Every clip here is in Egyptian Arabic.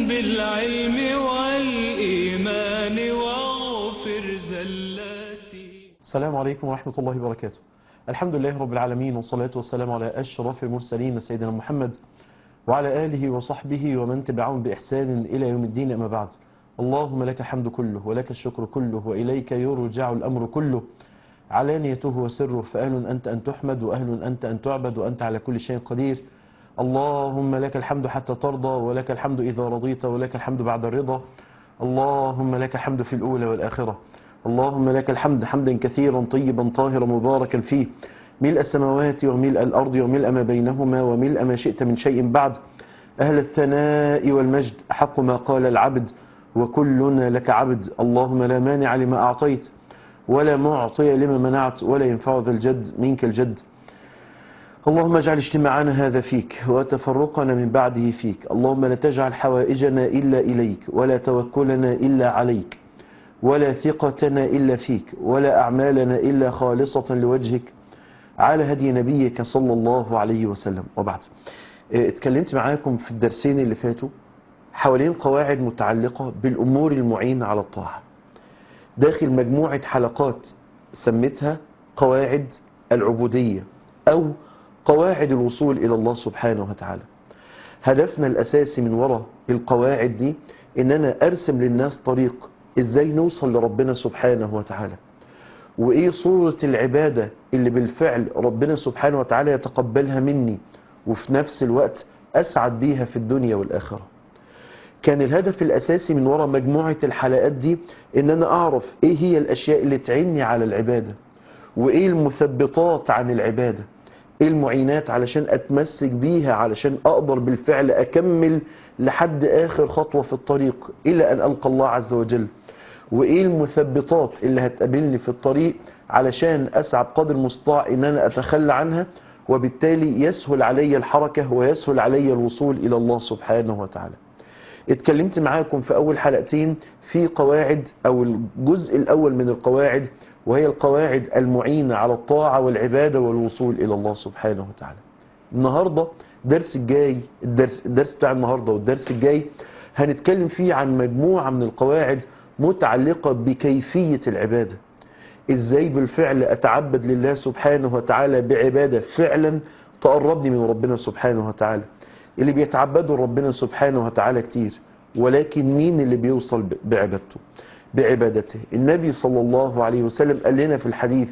بالعلم والإيمان واغفر زلاتي السلام عليكم ورحمة الله وبركاته الحمد لله رب العالمين والصلاة والسلام على أشرف المرسلين سيدنا محمد وعلى آله وصحبه ومن تبعهم بإحسان إلى يوم الدين أما بعد اللهم لك الحمد كله ولك الشكر كله وإليك يرجع الأمر كله علانيته وسره فأهل أنت أن تحمد وأهل أنت أن تعبد وأنت على كل شيء قدير اللهم لك الحمد حتى ترضى ولك الحمد إذا رضيت ولك الحمد بعد الرضا اللهم لك الحمد في الأولى والآخرة اللهم لك الحمد حمدا كثيرا طيبا طاهرا مباركا فيه ملء السماوات وملء الأرض وملء ما بينهما وملء ما شئت من شيء بعد أهل الثناء والمجد أحق ما قال العبد وكلنا لك عبد اللهم لا مانع لما أعطيت ولا معطي لما منعت ولا ينفع ذا الجد منك الجد اللهم اجعل اجتماعنا هذا فيك وتفرقنا من بعده فيك اللهم لا تجعل حوائجنا إلا إليك ولا توكلنا إلا عليك ولا ثقتنا إلا فيك ولا أعمالنا إلا خالصة لوجهك على هدي نبيك صلى الله عليه وسلم وبعد اه، اتكلمت معاكم في الدرسين اللي فاتوا حوالين قواعد متعلقة بالأمور المعينة على الطاعة داخل مجموعة حلقات سميتها قواعد العبودية أو قواعد الوصول إلى الله سبحانه وتعالى هدفنا الأساسي من وراء القواعد دي إن أنا أرسم للناس طريق إزاي نوصل لربنا سبحانه وتعالى وإيه صورة العبادة اللي بالفعل ربنا سبحانه وتعالى يتقبلها مني وفي نفس الوقت أسعد بيها في الدنيا والآخرة كان الهدف الأساسي من وراء مجموعة الحلقات دي إن أنا أعرف إيه هي الأشياء اللي تعني على العبادة وإيه المثبطات عن العبادة إيه المعينات علشان أتمسك بيها علشان أقدر بالفعل أكمل لحد آخر خطوة في الطريق إلى أن ألقى الله عز وجل وإيه المثبطات اللي هتقابلني في الطريق علشان أسعى بقدر المستطاع إن أنا أتخلى عنها وبالتالي يسهل علي الحركة ويسهل علي الوصول إلى الله سبحانه وتعالى اتكلمت معاكم في أول حلقتين في قواعد أو الجزء الأول من القواعد وهي القواعد المعينة على الطاعة والعبادة والوصول إلى الله سبحانه وتعالى النهاردة درس الجاي الدرس, الدرس بتاع النهاردة والدرس الجاي هنتكلم فيه عن مجموعة من القواعد متعلقة بكيفية العبادة ازاي بالفعل اتعبد لله سبحانه وتعالى بعبادة فعلا تقربني من ربنا سبحانه وتعالى اللي بيتعبدوا ربنا سبحانه وتعالى كتير ولكن مين اللي بيوصل بعبادته بعبادته النبي صلى الله عليه وسلم قال لنا في الحديث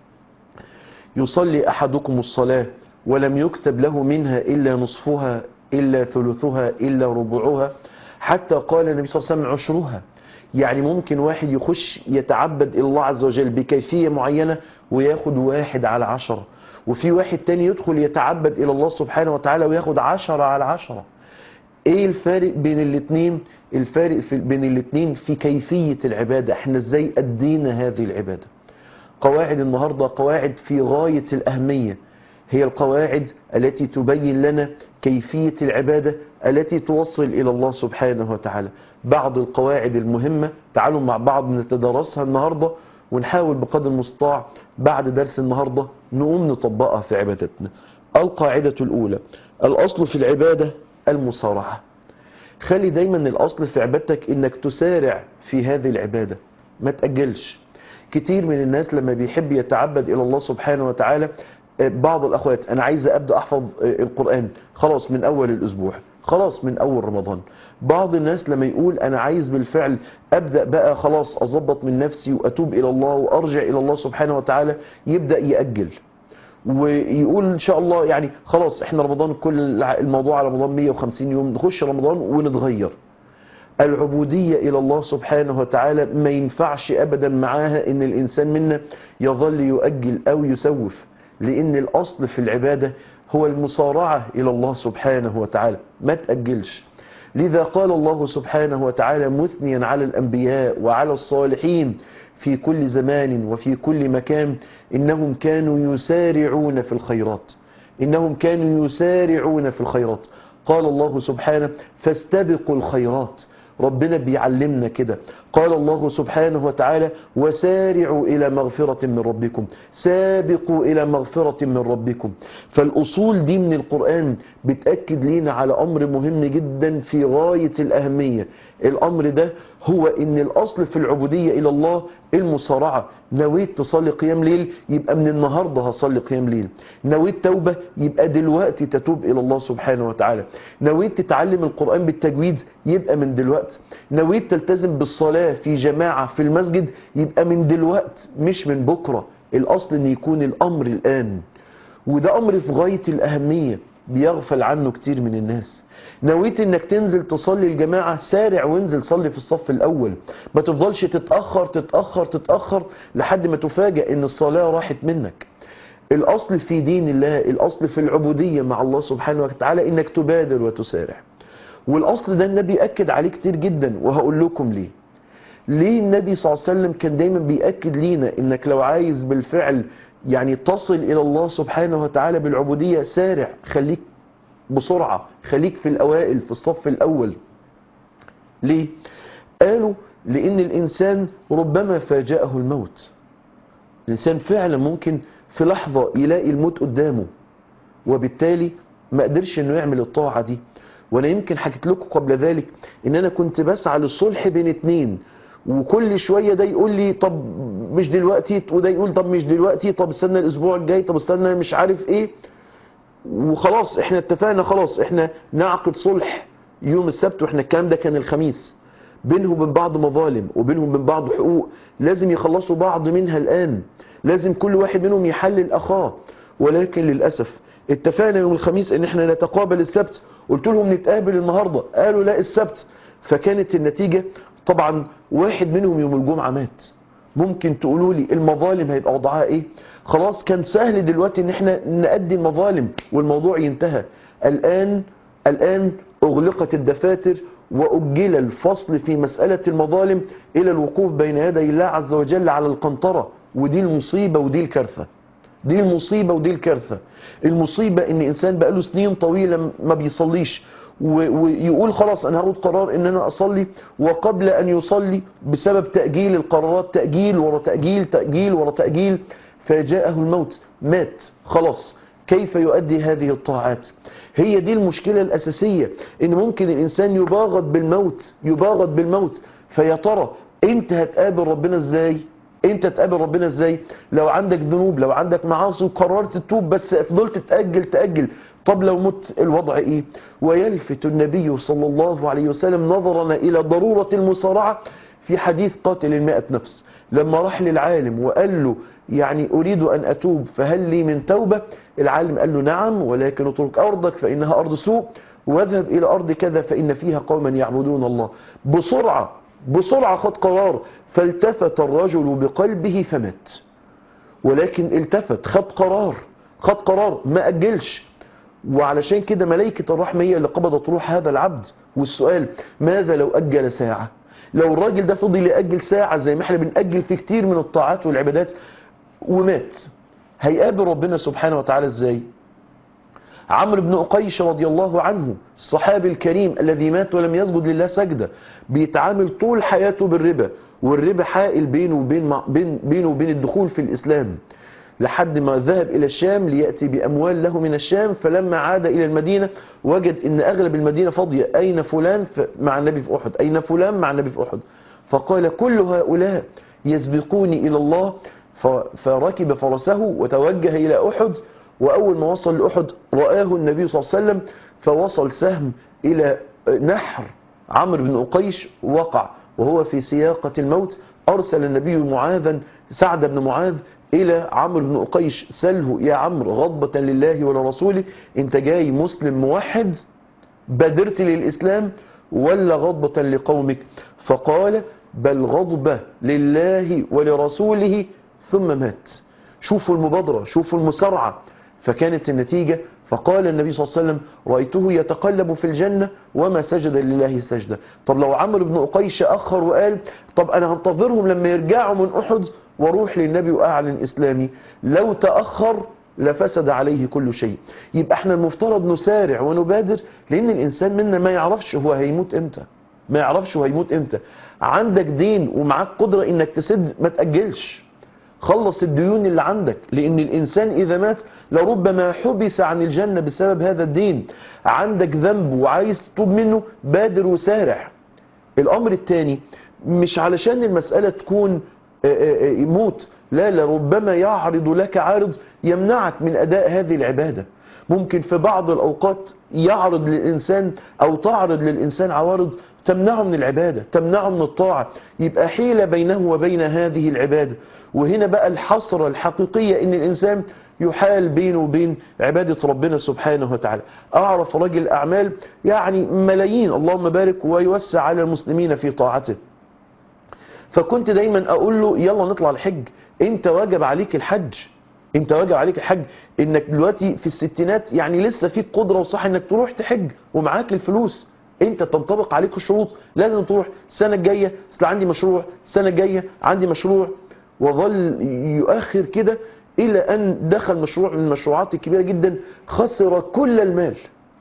يصلي أحدكم الصلاة ولم يكتب له منها إلا نصفها إلا ثلثها إلا ربعها حتى قال النبي صلى الله عليه وسلم عشرها يعني ممكن واحد يخش يتعبد إلى الله عز وجل بكيفية معينة وياخد واحد على عشرة وفي واحد تاني يدخل يتعبد إلى الله سبحانه وتعالى وياخد عشرة على عشرة ايه الفارق بين الاتنين الفارق في بين الاتنين في كيفية العبادة احنا ازاي ادينا هذه العبادة قواعد النهاردة قواعد في غاية الأهمية هي القواعد التي تبين لنا كيفية العبادة التي توصل إلى الله سبحانه وتعالى بعض القواعد المهمة تعالوا مع بعض نتدرسها النهاردة ونحاول بقدر المستطاع بعد درس النهاردة نقوم نطبقها في عبادتنا القاعدة الأولى الأصل في العبادة المسارعة خلي دايما الأصل في عبادتك إنك تسارع في هذه العبادة ما تأجلش كتير من الناس لما بيحب يتعبد إلى الله سبحانه وتعالى بعض الأخوات أنا عايز أبدأ أحفظ القرآن خلاص من أول الأسبوع خلاص من أول رمضان بعض الناس لما يقول أنا عايز بالفعل أبدأ بقى خلاص أظبط من نفسي وأتوب إلى الله وأرجع إلى الله سبحانه وتعالى يبدأ يأجل ويقول ان شاء الله يعني خلاص احنا رمضان كل الموضوع على رمضان 150 يوم نخش رمضان ونتغير العبودية الى الله سبحانه وتعالى ما ينفعش ابدا معاها ان الانسان منا يظل يؤجل او يسوف لان الاصل في العبادة هو المصارعة الى الله سبحانه وتعالى ما تأجلش لذا قال الله سبحانه وتعالى مثنيا على الانبياء وعلى الصالحين في كل زمان وفي كل مكان إنهم كانوا يسارعون في الخيرات إنهم كانوا يسارعون في الخيرات قال الله سبحانه فاستبقوا الخيرات ربنا بيعلمنا كده قال الله سبحانه وتعالى وسارعوا إلى مغفرة من ربكم سابقوا إلى مغفرة من ربكم فالأصول دي من القرآن بتأكد لينا على أمر مهم جدا في غاية الأهمية الأمر ده هو إن الأصل في العبودية إلى الله المصارعة نويت تصلي قيام ليل يبقى من النهاردة هصلي قيام ليل نويت توبة يبقى دلوقتي تتوب إلى الله سبحانه وتعالى نويت تتعلم القرآن بالتجويد يبقى من دلوقت نويت تلتزم بالصلاة في جماعة في المسجد يبقى من دلوقت مش من بكرة الأصل أن يكون الأمر الآن وده أمر في غاية الأهمية بيغفل عنه كتير من الناس نويت انك تنزل تصلي الجماعة سارع وانزل صلي في الصف الاول ما تفضلش تتأخر تتأخر تتأخر لحد ما تفاجأ ان الصلاة راحت منك الاصل في دين الله الاصل في العبودية مع الله سبحانه وتعالى انك تبادر وتسارع والاصل ده النبي اكد عليه كتير جدا وهقول لكم ليه ليه النبي صلى الله عليه وسلم كان دايما بيأكد لينا انك لو عايز بالفعل يعني تصل الى الله سبحانه وتعالى بالعبودية سارع خليك بسرعة خليك في الأوائل في الصف الأول ليه؟ قالوا لأن الإنسان ربما فاجأه الموت الإنسان فعلا ممكن في لحظة يلاقي الموت قدامه وبالتالي ما قدرش انه يعمل الطاعة دي وانا يمكن حكيت لكم قبل ذلك ان انا كنت بسعى للصلح بين اتنين وكل شوية ده يقول لي طب مش دلوقتي وده يقول طب مش دلوقتي طب استنى الاسبوع الجاي طب استنى مش عارف ايه وخلاص احنا اتفقنا خلاص احنا نعقد صلح يوم السبت واحنا الكلام ده كان الخميس بينهم وبين بعض مظالم وبينهم وبين بعض حقوق لازم يخلصوا بعض منها الآن لازم كل واحد منهم يحلل أخاه ولكن للأسف اتفقنا يوم الخميس ان احنا نتقابل السبت قلت لهم نتقابل النهاردة قالوا لا السبت فكانت النتيجة طبعا واحد منهم يوم الجمعة مات ممكن تقولوا لي المظالم هيبقى وضعها ايه خلاص كان سهل دلوقتي ان احنا نأدي المظالم والموضوع ينتهى الآن الآن أغلقت الدفاتر وأجل الفصل في مسألة المظالم إلى الوقوف بين يدي الله عز وجل على القنطرة ودي المصيبة ودي الكارثة دي المصيبة ودي الكارثة المصيبة ان انسان بقاله سنين طويلة ما بيصليش ويقول خلاص انا هاخد قرار ان انا اصلي وقبل ان يصلي بسبب تأجيل القرارات تأجيل ورا تأجيل تأجيل ورا تأجيل فجاءه الموت مات خلاص كيف يؤدي هذه الطاعات هي دي المشكلة الأساسية إن ممكن الإنسان يباغت بالموت يباغت بالموت فيا ترى أنت هتقابل ربنا إزاي أنت تقابل ربنا إزاي لو عندك ذنوب لو عندك معاصي وقررت تتوب بس فضلت تأجل تأجل طب لو مت الوضع إيه ويلفت النبي صلى الله عليه وسلم نظرنا إلى ضرورة المصارعة في حديث قاتل المئة نفس لما راح للعالم وقال له يعني أريد أن أتوب فهل لي من توبة العالم قال له نعم ولكن اترك أرضك فإنها أرض سوء واذهب إلى أرض كذا فإن فيها قوما يعبدون الله بسرعة بسرعة خد قرار فالتفت الرجل بقلبه فمات ولكن التفت خد قرار خد قرار ما أجلش وعلشان كده ملائكة الرحمة هي اللي قبضت روح هذا العبد والسؤال ماذا لو أجل ساعة لو الراجل ده فضل يأجل ساعة زي ما احنا بنأجل في كتير من الطاعات والعبادات ومات هيقابل ربنا سبحانه وتعالى ازاي عمرو بن أقيش رضي الله عنه الصحابي الكريم الذي مات ولم يسجد لله سجدة بيتعامل طول حياته بالربا والربا حائل بينه وبين بين بينه وبين الدخول في الإسلام لحد ما ذهب إلى الشام ليأتي بأموال له من الشام فلما عاد إلى المدينة وجد إن أغلب المدينة فاضية أين فلان مع النبي في أحد أين فلان مع النبي في أحد فقال كل هؤلاء يسبقوني إلى الله فركب فرسه وتوجه إلى أحد وأول ما وصل لأحد رآه النبي صلى الله عليه وسلم فوصل سهم إلى نحر عمرو بن أقيش وقع وهو في سياقة الموت أرسل النبي معاذا سعد بن معاذ إلى عمرو بن أقيش سله يا عمرو غضبة لله ولرسوله انت جاي مسلم موحد بادرت للإسلام ولا غضبة لقومك فقال بل غضبة لله ولرسوله ثم مات شوفوا المبادرة شوفوا المسارعة فكانت النتيجة فقال النبي صلى الله عليه وسلم رأيته يتقلب في الجنة وما سجد لله سجدة طب لو عمرو بن أقيش أخر وقال طب أنا هنتظرهم لما يرجعوا من أحد واروح للنبي وأعلن إسلامي لو تأخر لفسد عليه كل شيء يبقى احنا المفترض نسارع ونبادر لأن الإنسان منا ما يعرفش هو هيموت امتى ما يعرفش هو هيموت امتى عندك دين ومعاك قدرة انك تسد ما تأجلش خلص الديون اللي عندك لان الانسان اذا مات لربما حبس عن الجنة بسبب هذا الدين عندك ذنب وعايز تتوب منه بادر وسارع الامر الثاني مش علشان المسألة تكون آه، آه، آه، موت لا لربما يعرض لك عارض يمنعك من اداء هذه العبادة ممكن في بعض الاوقات يعرض للانسان او تعرض للانسان عوارض تمنعه من العبادة تمنعه من الطاعة يبقى حيلة بينه وبين هذه العبادة وهنا بقى الحسرة الحقيقية ان الانسان يحال بينه وبين عبادة ربنا سبحانه وتعالى اعرف رجل اعمال يعني ملايين اللهم بارك ويوسع على المسلمين في طاعته فكنت دايما اقول له يلا نطلع الحج انت واجب عليك الحج انت واجب عليك الحج انك دلوقتي في الستينات يعني لسه فيك قدرة وصح انك تروح تحج ومعاك الفلوس انت تنطبق عليك الشروط لازم تروح السنة الجاية اصل عندي مشروع السنة الجاية عندي مشروع وظل يؤخر كده الى ان دخل مشروع من المشروعات الكبيرة جدا خسر كل المال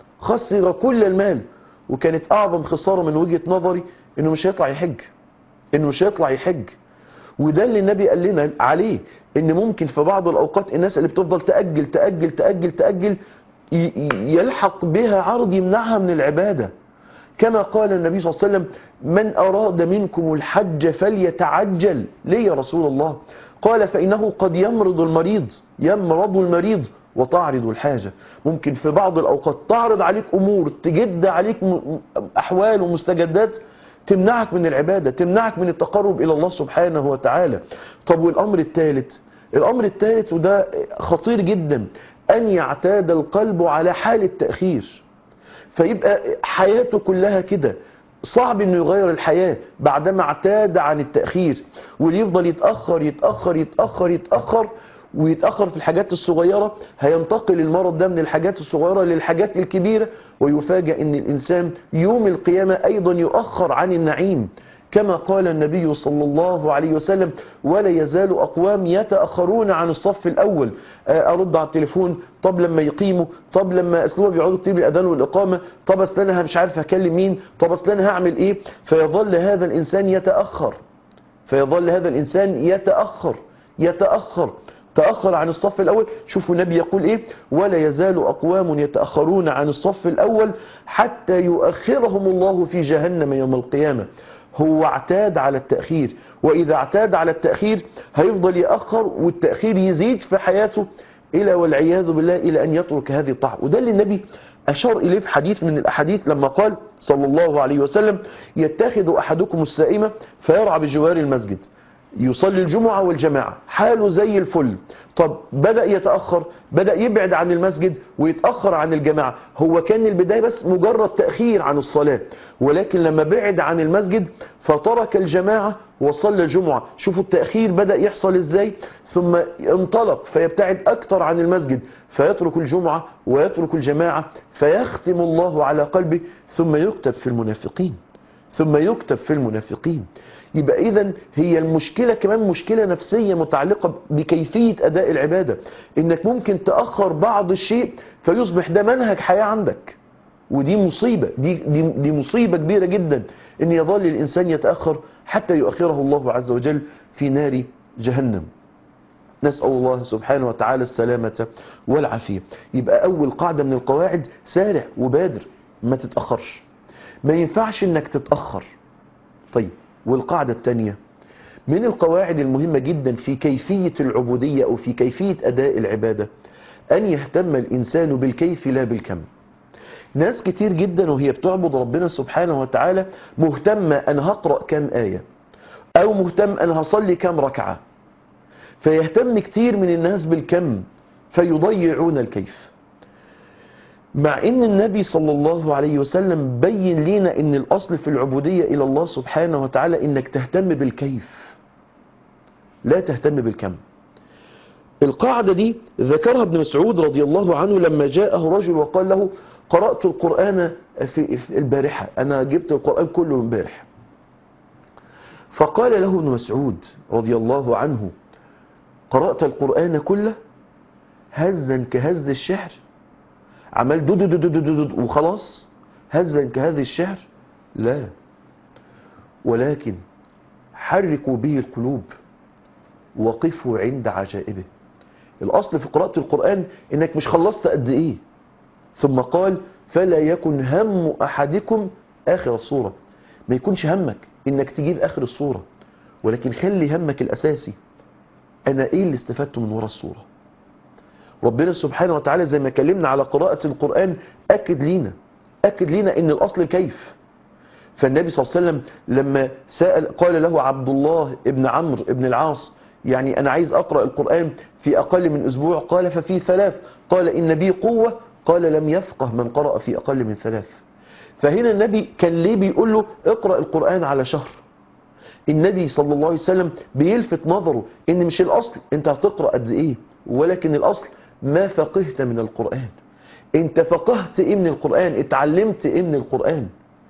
خسر كل المال وكانت اعظم خسارة من وجهة نظري انه مش هيطلع يحج انه مش هيطلع يحج وده اللي النبي قال لنا عليه ان ممكن في بعض الاوقات الناس اللي بتفضل تأجل تأجل تأجل تأجل ي- ي- يلحق بها عرض يمنعها من العبادة كما قال النبي صلى الله عليه وسلم من أراد منكم الحج فليتعجل ليه يا رسول الله قال فإنه قد يمرض المريض يمرض المريض وتعرض الحاجة ممكن في بعض الأوقات تعرض عليك أمور تجد عليك م- أحوال ومستجدات تمنعك من العبادة تمنعك من التقرب إلى الله سبحانه وتعالى طب والأمر الثالث الأمر الثالث وده خطير جدا أن يعتاد القلب على حال التأخير فيبقى حياته كلها كده صعب انه يغير الحياة بعدما اعتاد عن التأخير واللي يفضل يتأخر يتأخر يتأخر يتأخر ويتأخر في الحاجات الصغيرة هينتقل المرض ده من الحاجات الصغيرة للحاجات الكبيرة ويفاجأ ان الانسان يوم القيامة ايضا يؤخر عن النعيم كما قال النبي صلى الله عليه وسلم ولا يزال أقوام يتأخرون عن الصف الأول آه، أرد على التليفون طب لما يقيموا طب لما أسلوب بيقعدوا كتير الأذان والإقامة طب أصل أنا مش عارف هكلم مين طب أصل أنا هعمل إيه فيظل هذا الإنسان يتأخر فيظل هذا الإنسان يتأخر يتأخر تأخر عن الصف الأول شوفوا النبي يقول إيه ولا يزال أقوام يتأخرون عن الصف الأول حتى يؤخرهم الله في جهنم يوم القيامة هو اعتاد على التأخير وإذا اعتاد على التأخير هيفضل يأخر والتأخير يزيد في حياته إلى والعياذ بالله إلى أن يترك هذه الطاعة وده اللي النبي أشار إليه في حديث من الأحاديث لما قال صلى الله عليه وسلم يتخذ أحدكم السائمة فيرعى بجوار المسجد يصلي الجمعة والجماعة حاله زي الفل طب بدأ يتأخر بدأ يبعد عن المسجد ويتأخر عن الجماعة هو كان البداية بس مجرد تأخير عن الصلاة ولكن لما بعد عن المسجد فترك الجماعة وصلى الجمعة شوفوا التأخير بدأ يحصل ازاي ثم انطلق فيبتعد أكثر عن المسجد فيترك الجمعة ويترك الجماعة فيختم الله على قلبه ثم يكتب في المنافقين ثم يكتب في المنافقين يبقى اذا هي المشكلة كمان مشكلة نفسية متعلقة بكيفية أداء العبادة إنك ممكن تأخر بعض الشيء فيصبح ده منهج حياة عندك ودي مصيبة دي, دي, دي مصيبة كبيرة جدا إن يظل الإنسان يتأخر حتى يؤخره الله عز وجل في نار جهنم نسأل الله سبحانه وتعالى السلامة والعافية يبقى أول قاعدة من القواعد سارع وبادر ما تتأخرش ما ينفعش إنك تتأخر طيب والقاعدة الثانية من القواعد المهمة جدا في كيفية العبودية أو في كيفية أداء العبادة أن يهتم الإنسان بالكيف لا بالكم ناس كتير جدا وهي بتعبد ربنا سبحانه وتعالى مهتمة أنا هقرأ كم آية أو مهتم أنا هصلي كم ركعة فيهتم كتير من الناس بالكم فيضيعون الكيف مع ان النبي صلى الله عليه وسلم بين لنا ان الاصل في العبودية الى الله سبحانه وتعالى انك تهتم بالكيف لا تهتم بالكم القاعدة دي ذكرها ابن مسعود رضي الله عنه لما جاءه رجل وقال له قرأت القرآن في في البارحة أنا جبت القرآن كله امبارح فقال له ابن مسعود رضي الله عنه قرأت القرآن كله هزا كهز الشعر عمال دود دود دود دود وخلاص هزا كهذا الشعر لا ولكن حركوا به القلوب وقفوا عند عجائبه الأصل في قراءة القرآن إنك مش خلصت قد إيه ثم قال فلا يكن هم أحدكم آخر الصورة ما يكونش همك إنك تجيب آخر الصورة ولكن خلي همك الأساسي أنا إيه اللي استفدته من وراء الصورة ربنا سبحانه وتعالى زي ما كلمنا على قراءة القرآن أكد لينا أكد لينا إن الأصل الكيف فالنبي صلى الله عليه وسلم لما سأل قال له عبد الله ابن عمرو ابن العاص يعني أنا عايز أقرأ القرآن في أقل من أسبوع قال ففي ثلاث قال إن بي قوة قال لم يفقه من قرأ في أقل من ثلاث فهنا النبي كان ليه بيقول له اقرأ القرآن على شهر النبي صلى الله عليه وسلم بيلفت نظره ان مش الاصل انت هتقرأ قد ايه ولكن الاصل ما فقهت من القرآن انت فقهت ايه من القرآن اتعلمت ايه من القرآن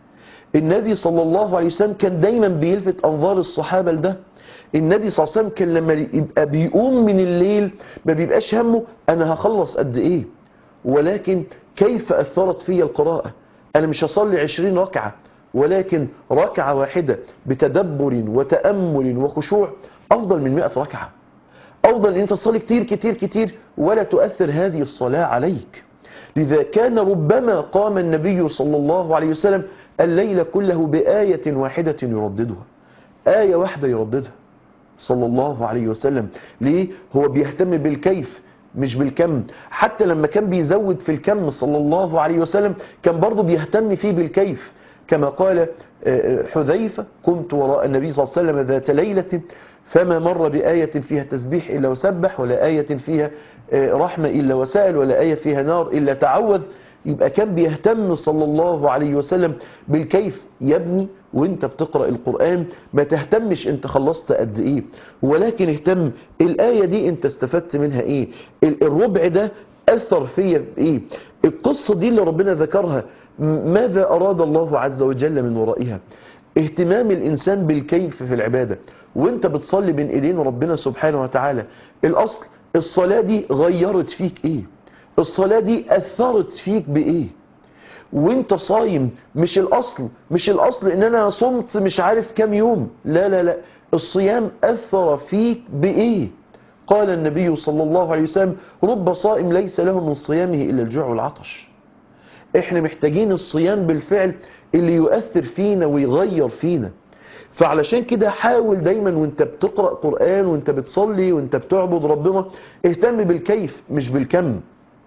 النبي صلى الله عليه وسلم كان دايما بيلفت انظار الصحابة لده النبي صلى الله عليه وسلم كان لما يبقى بيقوم من الليل ما بيبقاش همه انا هخلص قد ايه ولكن كيف اثرت في القراءة انا مش هصلي عشرين ركعة ولكن ركعة واحدة بتدبر وتأمل وخشوع أفضل من مئة ركعة أفضل أن أنت تصلي كتير كتير كتير ولا تؤثر هذه الصلاة عليك لذا كان ربما قام النبي صلى الله عليه وسلم الليل كله بآية واحدة يرددها آية واحدة يرددها صلى الله عليه وسلم ليه؟ هو بيهتم بالكيف مش بالكم حتى لما كان بيزود في الكم صلى الله عليه وسلم كان برضه بيهتم فيه بالكيف كما قال حذيفة كنت وراء النبي صلى الله عليه وسلم ذات ليلة فما مر بآية فيها تسبيح إلا وسبح ولا آية فيها رحمة إلا وسائل ولا آية فيها نار إلا تعوذ يبقى كان بيهتم صلى الله عليه وسلم بالكيف يا ابني وانت بتقرأ القرآن ما تهتمش انت خلصت قد ايه ولكن اهتم الآية دي انت استفدت منها ايه الربع ده أثر فيا بايه القصة دي اللي ربنا ذكرها ماذا أراد الله عز وجل من ورائها اهتمام الإنسان بالكيف في العبادة وانت بتصلي بين ايدين ربنا سبحانه وتعالى الأصل الصلاة دي غيرت فيك ايه الصلاة دي أثرت فيك بايه وانت صايم مش الأصل مش الأصل ان انا صمت مش عارف كام يوم لا لا لا الصيام أثر فيك بايه قال النبي صلى الله عليه وسلم رب صائم ليس له من صيامه إلا الجوع والعطش احنا محتاجين الصيام بالفعل اللي يؤثر فينا ويغير فينا فعلشان كده حاول دايما وانت بتقرأ قرآن وانت بتصلي وانت بتعبد ربنا اهتم بالكيف مش بالكم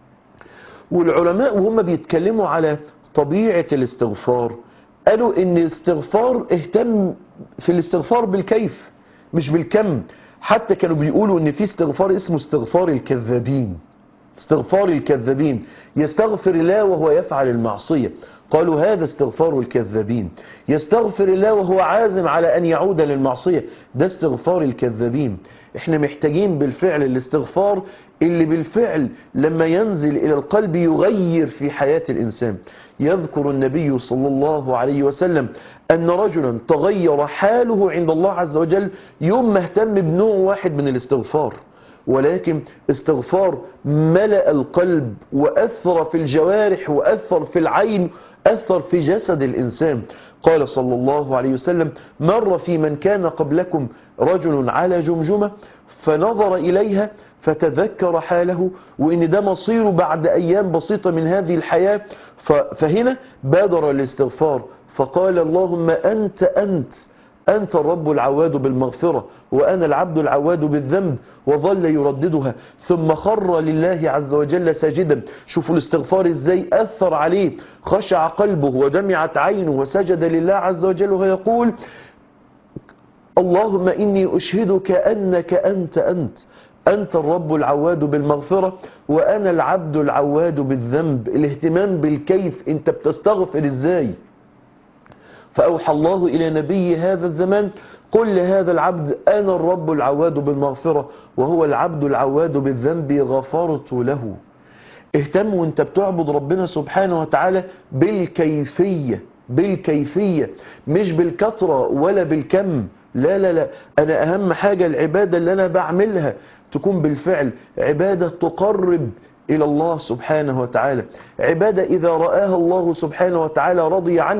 والعلماء وهم بيتكلموا على طبيعة الاستغفار قالوا ان الاستغفار اهتم في الاستغفار بالكيف مش بالكم حتى كانوا بيقولوا ان في استغفار اسمه استغفار الكذابين استغفار الكذابين يستغفر الله وهو يفعل المعصية قالوا هذا استغفار الكذابين يستغفر الله وهو عازم على أن يعود للمعصية ده استغفار الكذابين احنا محتاجين بالفعل الاستغفار اللي بالفعل لما ينزل إلى القلب يغير في حياة الإنسان يذكر النبي صلى الله عليه وسلم أن رجلا تغير حاله عند الله عز وجل يوم ما اهتم بنوع واحد من الاستغفار ولكن استغفار ملأ القلب وأثر في الجوارح وأثر في العين أثر في جسد الإنسان قال صلى الله عليه وسلم مر في من كان قبلكم رجل على جمجمة فنظر إليها فتذكر حاله وإن ده مصيره بعد أيام بسيطة من هذه الحياة فهنا بادر الاستغفار فقال اللهم أنت أنت أنت الرب العواد بالمغفرة وأنا العبد العواد بالذنب وظل يرددها ثم خر لله عز وجل ساجدا شوفوا الاستغفار ازاي أثر عليه خشع قلبه ودمعت عينه وسجد لله عز وجل ويقول اللهم إني أشهدك أنك أنت أنت أنت الرب العواد بالمغفرة وأنا العبد العواد بالذنب الاهتمام بالكيف أنت بتستغفر إزاي فأوحى الله إلى نبي هذا الزمان قل لهذا العبد أنا الرب العواد بالمغفرة وهو العبد العواد بالذنب غفرت له اهتم وانت بتعبد ربنا سبحانه وتعالى بالكيفية بالكيفية مش بالكثرة ولا بالكم لا لا لا أنا أهم حاجة العبادة اللي أنا بعملها تكون بالفعل عبادة تقرب إلى الله سبحانه وتعالى عبادة إذا رآها الله سبحانه وتعالى رضي عنها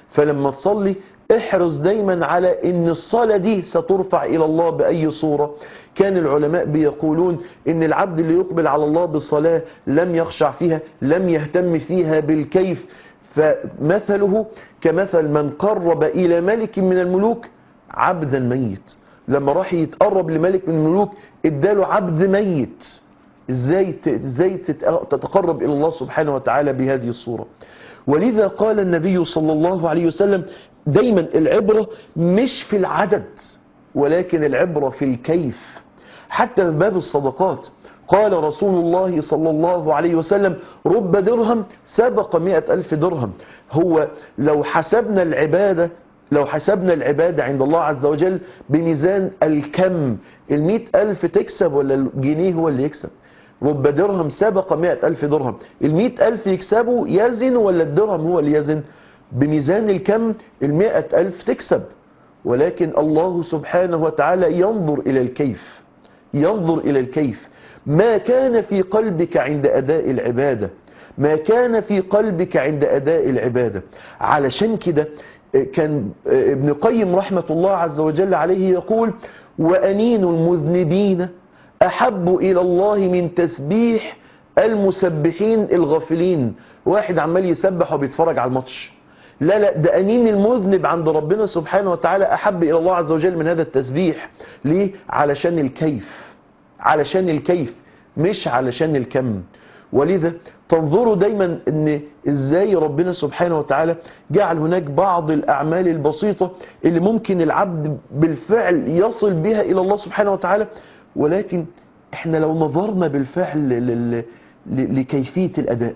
فلما تصلي احرص دايما على ان الصلاة دي سترفع الى الله باي صورة كان العلماء بيقولون ان العبد اللي يقبل على الله بصلاة لم يخشع فيها لم يهتم فيها بالكيف فمثله كمثل من قرب الى ملك من الملوك عبدا ميت لما راح يتقرب لملك من الملوك اداله عبد ميت ازاي ت- ازاي تت- تتقرب الى الله سبحانه وتعالى بهذه الصورة ولذا قال النبي صلى الله عليه وسلم دايما العبرة مش في العدد ولكن العبرة في الكيف حتى في باب الصدقات قال رسول الله صلى الله عليه وسلم رب درهم سبق مئة ألف درهم هو لو حسبنا العبادة لو حسبنا العبادة عند الله عز وجل بميزان الكم المئة ألف تكسب ولا الجنيه هو اللي يكسب رب درهم سبق مئة ألف درهم المئة ألف يكسبوا يزن ولا الدرهم هو اللي يزن بميزان الكم المئة ألف تكسب ولكن الله سبحانه وتعالى ينظر إلى الكيف ينظر إلى الكيف ما كان في قلبك عند أداء العبادة ما كان في قلبك عند أداء العبادة علشان كده كان ابن قيم رحمة الله عز وجل عليه يقول وأنين المذنبين أحب إلى الله من تسبيح المسبحين الغافلين واحد عمال يسبح وبيتفرج على الماتش لا لا ده أنين المذنب عند ربنا سبحانه وتعالى أحب إلى الله عز وجل من هذا التسبيح ليه؟ علشان الكيف علشان الكيف مش علشان الكم ولذا تنظروا دايما ان ازاي ربنا سبحانه وتعالى جعل هناك بعض الاعمال البسيطة اللي ممكن العبد بالفعل يصل بها الى الله سبحانه وتعالى ولكن احنا لو نظرنا بالفعل لل- ل- لكيفية الاداء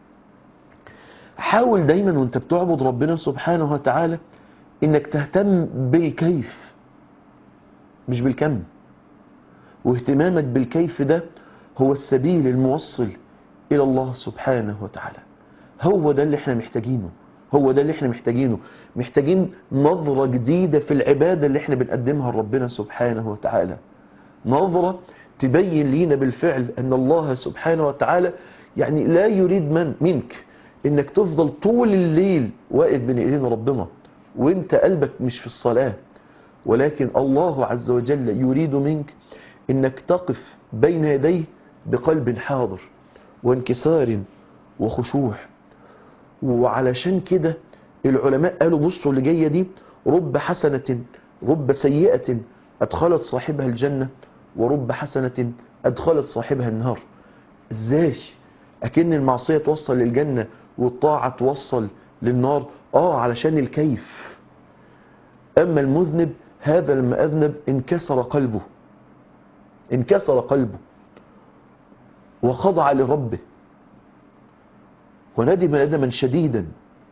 حاول دايما وانت بتعبد ربنا سبحانه وتعالى انك تهتم بالكيف مش بالكم واهتمامك بالكيف ده هو السبيل الموصل إلى الله سبحانه وتعالى هو ده اللي احنا محتاجينه هو ده اللي احنا محتاجينه محتاجين نظرة جديدة في العبادة اللي احنا بنقدمها لربنا سبحانه وتعالى نظرة تبين لينا بالفعل أن الله سبحانه وتعالى يعني لا يريد من منك انك تفضل طول الليل واقف بين ايدين ربنا وانت قلبك مش في الصلاة ولكن الله عز وجل يريد منك انك تقف بين يديه بقلب حاضر وانكسار وخشوع وعلشان كده العلماء قالوا بصوا اللي جايه دي رب حسنة رب سيئة أدخلت صاحبها الجنة ورب حسنة أدخلت صاحبها النار ازاي أكن المعصية توصل للجنة والطاعة توصل للنار آه علشان الكيف أما المذنب هذا لما أذنب انكسر قلبه انكسر قلبه وخضع لربه وندم ندما شديدا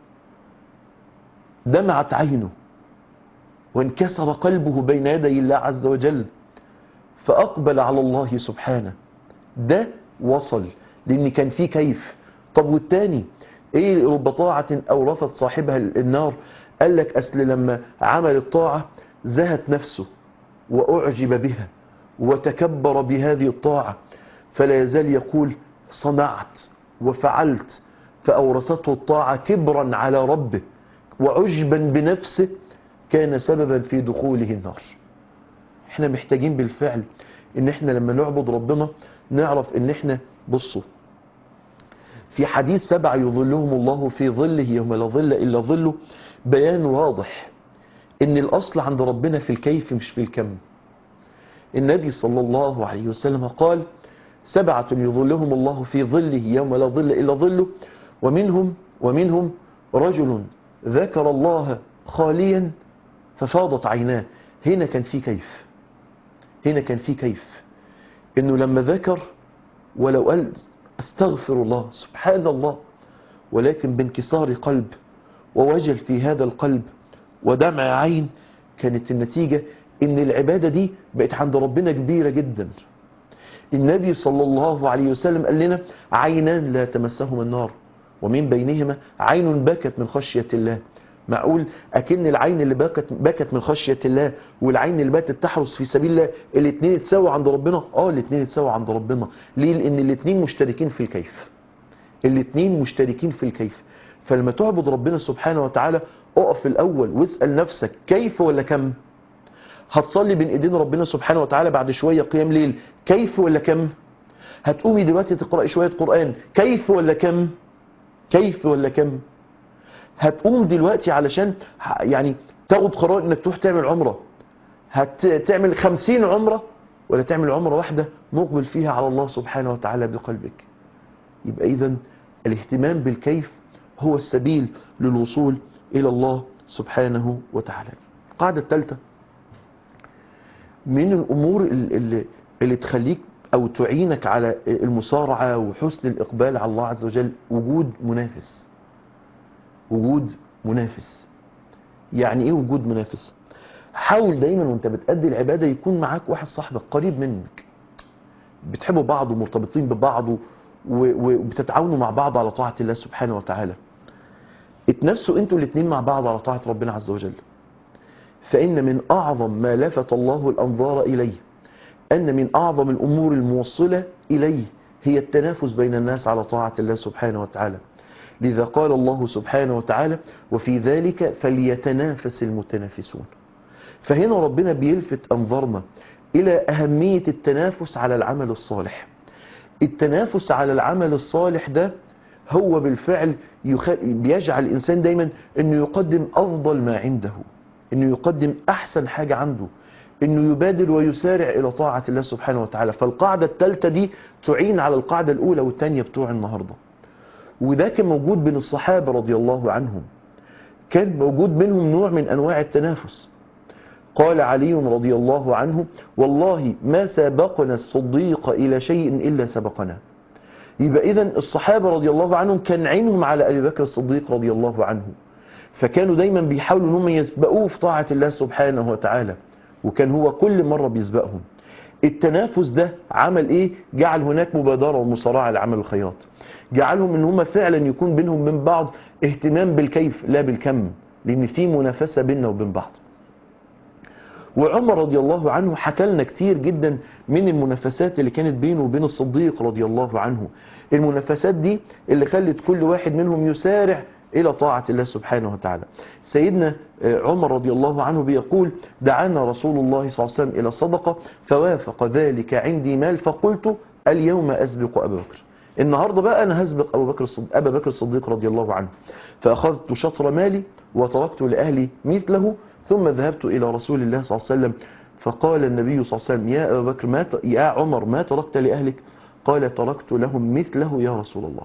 دمعت عينه وانكسر قلبه بين يدي الله عز وجل فأقبل على الله سبحانه ده وصل لأن كان فيه كيف طب والتاني ايه رب طاعة أورثت صاحبها النار قال لك أصل لما عمل الطاعة زهت نفسه وأعجب بها وتكبر بهذه الطاعة فلا يزال يقول صنعت وفعلت فأورثته الطاعة كبرا على ربه وعجبا بنفسه كان سببا في دخوله النار احنا محتاجين بالفعل ان احنا لما نعبد ربنا نعرف ان احنا بصوا في حديث سبع يظلهم الله في ظله يوم لا ظل الا ظله بيان واضح ان الاصل عند ربنا في الكيف مش في الكم النبي صلى الله عليه وسلم قال سبعة يظلهم الله في ظله يوم لا ظل إلا ظله ومنهم ومنهم رجل ذكر الله خاليا ففاضت عيناه هنا كان في كيف هنا كان في كيف انه لما ذكر ولو قال استغفر الله سبحان الله ولكن بانكسار قلب ووجل في هذا القلب ودمع عين كانت النتيجة ان العبادة دي بقت عند ربنا كبيرة جدا النبي صلى الله عليه وسلم قال لنا عينان لا تمسهما النار ومن بينهما عين بكت من خشية الله معقول أكن العين اللي بكت, بكت من خشية الله والعين اللي باتت تحرس في سبيل الله الاثنين اتساووا عند ربنا اه الاثنين اتساووا عند ربنا ليه لان الاثنين مشتركين في الكيف الاثنين مشتركين في الكيف فلما تعبد ربنا سبحانه وتعالى اقف في الاول واسال نفسك كيف ولا كم هتصلي بين ايدين ربنا سبحانه وتعالى بعد شويه قيام ليل كيف ولا كم هتقومي دلوقتي تقراي شويه قران كيف ولا كم كيف ولا كم هتقوم دلوقتي علشان ه- يعني تاخد قرار انك تروح تعمل عمره هتعمل خمسين عمره ولا تعمل عمره واحده مقبل فيها على الله سبحانه وتعالى بقلبك يبقى اذا الاهتمام بالكيف هو السبيل للوصول الى الله سبحانه وتعالى القاعده الثالثه من الامور ال- اللي, اللي تخليك او تعينك على المسارعه وحسن الاقبال على الله عز وجل وجود منافس وجود منافس يعني ايه وجود منافس حاول دايما وانت بتأدي العبادة يكون معاك واحد صاحبك قريب منك بتحبوا بعض ومرتبطين ببعض و- و- وبتتعاونوا مع بعض على طاعة الله سبحانه وتعالى اتنافسوا انتوا الاتنين مع بعض على طاعة ربنا عز وجل فإن من أعظم ما لفت الله الأنظار إليه أن من أعظم الأمور الموصلة إليه هي التنافس بين الناس على طاعة الله سبحانه وتعالى لذا قال الله سبحانه وتعالى وفي ذلك فليتنافس المتنافسون فهنا ربنا بيلفت أنظارنا إلى أهمية التنافس على العمل الصالح التنافس على العمل الصالح ده هو بالفعل يخ... بيجعل الإنسان دايما أنه يقدم أفضل ما عنده أنه يقدم أحسن حاجة عنده أنه يبادر ويسارع إلى طاعة الله سبحانه وتعالى فالقاعدة الثالثة دي تعين على القاعدة الأولى والثانية بتوع النهاردة وده كان موجود بين الصحابة رضي الله عنهم كان موجود منهم نوع من أنواع التنافس قال علي رضي الله عنه والله ما سبقنا الصديق إلى شيء إلا سبقنا يبقى إذن الصحابة رضي الله عنهم كان عينهم على أبي بكر الصديق رضي الله عنه فكانوا دايما بيحاولوا انهم يسبقوه في طاعة الله سبحانه وتعالى وكان هو كل مرة بيسبقهم التنافس ده عمل ايه جعل هناك مبادرة ومصارعة لعمل الخيرات جعلهم ان هم فعلا يكون بينهم من بعض اهتمام بالكيف لا بالكم لان في منافسة بيننا وبين بعض وعمر رضي الله عنه حكى لنا كتير جدا من المنافسات اللي كانت بينه وبين الصديق رضي الله عنه المنافسات دي اللي خلت كل واحد منهم يسارع إلى طاعة الله سبحانه وتعالى سيدنا عمر رضي الله عنه بيقول دعانا رسول الله صلى الله عليه وسلم إلى الصدقة فوافق ذلك عندي مال فقلت اليوم أسبق أبا بكر النهاردة بقى أنا هسبق أبو بكر الصديق, أبا بكر الصديق رضي الله عنه فأخذت شطر مالي وتركت لأهلي مثله ثم ذهبت إلى رسول الله صلى الله عليه وسلم فقال النبي صلى الله عليه وسلم يا أبا بكر ما ت... يا عمر ما تركت لأهلك قال تركت لهم مثله يا رسول الله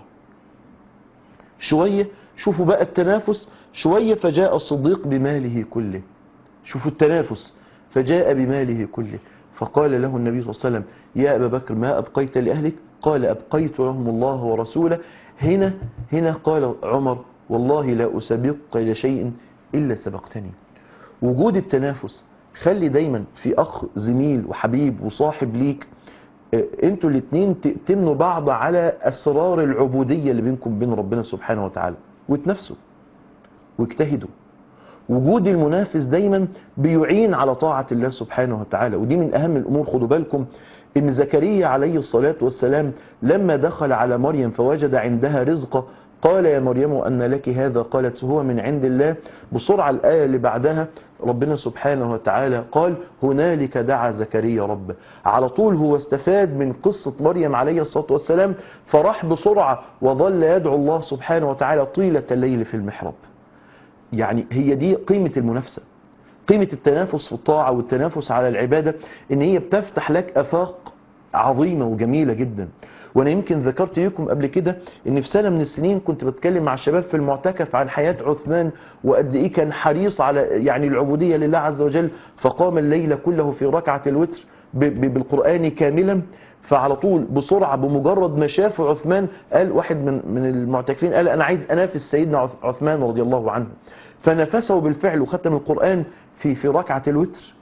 شوية شوفوا بقى التنافس شوية فجاء الصديق بماله كله شوفوا التنافس فجاء بماله كله فقال له النبي صلى الله عليه وسلم يا أبا بكر ما أبقيت لأهلك قال أبقيت لهم الله ورسوله هنا هنا قال عمر والله لا أسبقك إلى شيء إلا سبقتني وجود التنافس خلي دايما في أخ زميل وحبيب وصاحب ليك انتوا الاثنين تمنوا بعض على اسرار العبودية اللي بينكم بين ربنا سبحانه وتعالى وتنافسوا واجتهدوا وجود المنافس دايما بيعين على طاعة الله سبحانه وتعالى ودي من اهم الامور خدوا بالكم ان زكريا عليه الصلاة والسلام لما دخل على مريم فوجد عندها رزقا قال يا مريم أن لك هذا قالت هو من عند الله بسرعة الآية اللي بعدها ربنا سبحانه وتعالى قال هنالك دعا زكريا رب على طول هو استفاد من قصة مريم عليه الصلاة والسلام فراح بسرعة وظل يدعو الله سبحانه وتعالى طيلة الليل في المحراب يعني هي دي قيمة المنافسة قيمة التنافس في الطاعة والتنافس على العبادة ان هي بتفتح لك افاق عظيمة وجميلة جدا وانا يمكن ذكرت لكم قبل كده ان في سنة من السنين كنت بتكلم مع الشباب في المعتكف عن حياة عثمان وقد ايه كان حريص على يعني العبودية لله عز وجل فقام الليل كله في ركعة الوتر بالقرآن كاملا فعلى طول بسرعة بمجرد ما شاف عثمان قال واحد من من المعتكفين قال انا عايز انافس سيدنا عثمان رضي الله عنه فنفسه بالفعل وختم القرآن في في ركعة الوتر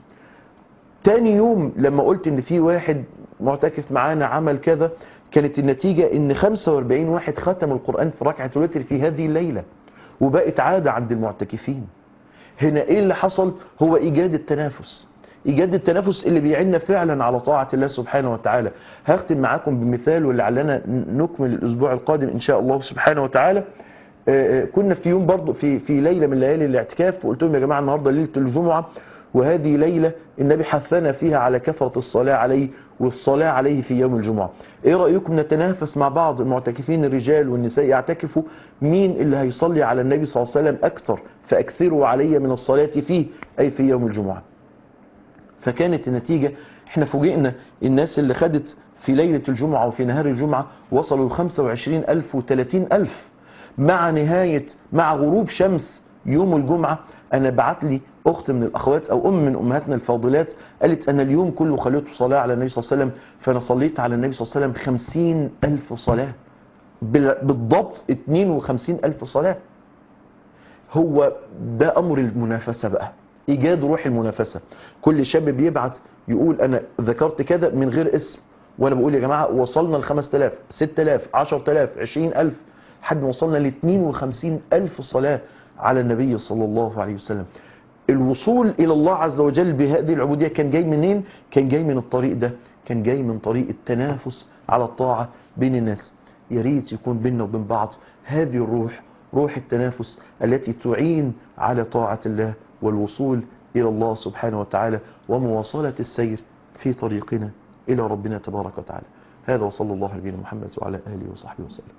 تاني يوم لما قلت ان في واحد معتكف معانا عمل كذا كانت النتيجة ان 45 واحد ختم القرآن في ركعة الوتر في هذه الليلة وبقت عادة عند المعتكفين هنا ايه اللي حصل هو ايجاد التنافس ايجاد التنافس اللي بيعنا فعلا على طاعة الله سبحانه وتعالى هختم معاكم بمثال ولعلنا نكمل الاسبوع القادم ان شاء الله سبحانه وتعالى آه، آه، كنا في يوم برضو في في ليله من ليالي الاعتكاف وقلت لهم يا جماعه النهارده ليله الجمعه وهذه ليله النبي حثنا فيها على كثره الصلاه عليه والصلاه عليه في يوم الجمعه. ايه رايكم نتنافس مع بعض المعتكفين الرجال والنساء يعتكفوا مين اللي هيصلي على النبي صلى الله عليه وسلم اكثر فاكثروا علي من الصلاه فيه اي في يوم الجمعه. فكانت النتيجة احنا فوجئنا الناس اللي خدت في ليلة الجمعة وفي نهار الجمعة وصلوا ل 25 ألف و 30 ألف مع نهاية مع غروب شمس يوم الجمعة أنا بعت لي أخت من الأخوات أو أم من أمهاتنا الفاضلات قالت أنا اليوم كله خليته صلاة على النبي صلى الله عليه وسلم فأنا صليت على النبي صلى الله عليه وسلم 50 ألف صلاة بال- بالضبط 52 ألف صلاة هو ده امر المنافسه بقى ايجاد روح المنافسه كل شاب بيبعت يقول انا ذكرت كذا من غير اسم وانا بقول يا جماعه وصلنا ل 5000 6000 10000 20000 لحد ما وصلنا ل 52000 صلاه على النبي صلى الله عليه وسلم الوصول الى الله عز وجل بهذه العبوديه كان جاي منين كان جاي من الطريق ده كان جاي من طريق التنافس على الطاعه بين الناس يا ريت يكون بيننا وبين بعض هذه الروح روح التنافس التي تعين على طاعة الله والوصول إلى الله سبحانه وتعالى ومواصلة السير في طريقنا إلى ربنا تبارك وتعالى هذا وصلى الله على نبينا محمد وعلى آله وصحبه وسلم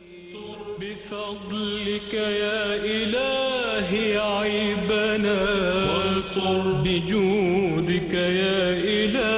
بفضلك يا إلهي عيبنا واستر بجودك يا إلهي